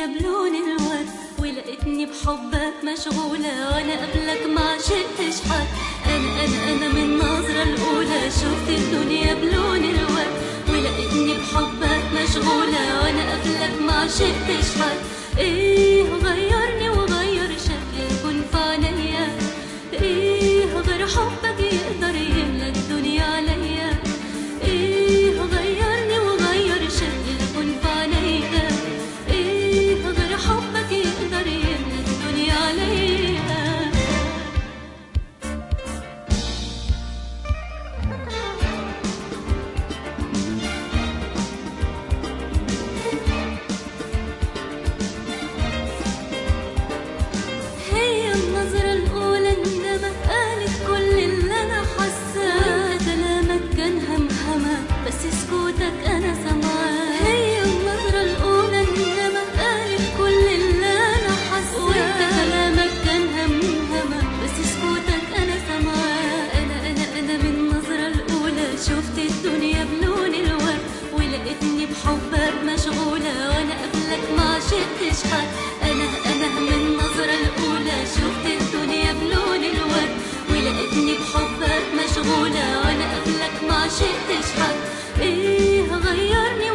الدنيا بلون الورد ولقيتني بحبك مشغولة وانا قبلك ما عشقتش حد انا انا انا من النظرة الاولى شفت الدنيا بلون الورد ولقيتني بحبك مشغولة وانا قبلك ما عشقتش حد ايه غيرني وغير شكلي كن في عينيا ايه غير حبك يقدر يملى الدنيا عليا ايه غيرني وغير شكلي كن في عينيا ايه غير حبك يقدر يملى الدنيا عليا هي النظرة الأولى إنما قالت كل اللي أنا حاساه كلامك كان همهمة بس سكوتك أنا سامعاه هي النظرة الأولى إنما قالت كل اللي أنا حاساه وأنت كلامك كان همهمة بس سكوتك أنا سامعاه أنا أنا أنا من النظرة الأولى شفت الدنيا بلون الورد ولقيتني بحبك مشغولة وأنا قبلك ما عشقتش حد أنا أنا من النظرة الأولى شفت الدنيا بلون الورد ولقيتني بحبك مشغولة وأنا قبلك ما عشقتش حد إيه غيرني